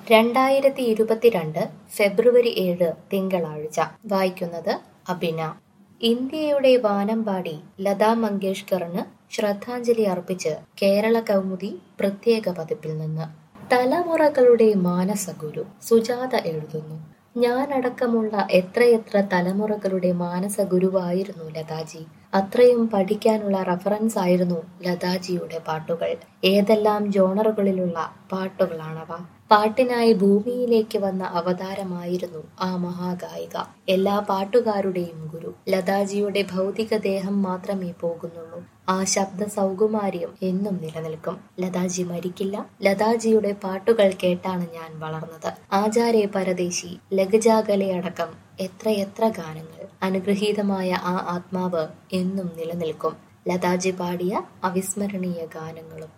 രണ്ടായിരത്തി ഇരുപത്തിരണ്ട് ഫെബ്രുവരി ഏഴ് തിങ്കളാഴ്ച വായിക്കുന്നത് അബിന ഇന്ത്യയുടെ വാനമ്പാടി ലതാ മങ്കേഷ്കറിന് ശ്രദ്ധാഞ്ജലി അർപ്പിച്ച് കേരള കൗമുദി പ്രത്യേക പതിപ്പിൽ നിന്ന് തലമുറകളുടെ മാനസഗുരു സുജാത എഴുതുന്നു ഞാനടക്കമുള്ള എത്രയെത്ര തലമുറകളുടെ മാനസ ഗുരുവായിരുന്നു ലതാജി അത്രയും പഠിക്കാനുള്ള റഫറൻസ് ആയിരുന്നു ലതാജിയുടെ പാട്ടുകൾ ഏതെല്ലാം ജോണറുകളിലുള്ള പാട്ടുകളാണവ പാട്ടിനായി ഭൂമിയിലേക്ക് വന്ന അവതാരമായിരുന്നു ആ മഹാഗായിക എല്ലാ പാട്ടുകാരുടെയും ഗുരു ലതാജിയുടെ ഭൗതിക ദേഹം മാത്രമേ പോകുന്നുള്ളൂ ആ ശബ്ദ സൗകുമാര്യം എന്നും നിലനിൽക്കും ലതാജി മരിക്കില്ല ലതാജിയുടെ പാട്ടുകൾ കേട്ടാണ് ഞാൻ വളർന്നത് ആചാര്യ പരദേശി ലഗജാഗലെ അടക്കം എത്രയെത്ര ഗാനങ്ങൾ അനുഗ്രഹീതമായ ആ ആത്മാവ് എന്നും നിലനിൽക്കും ലതാജി പാടിയ അവിസ്മരണീയ ഗാനങ്ങളും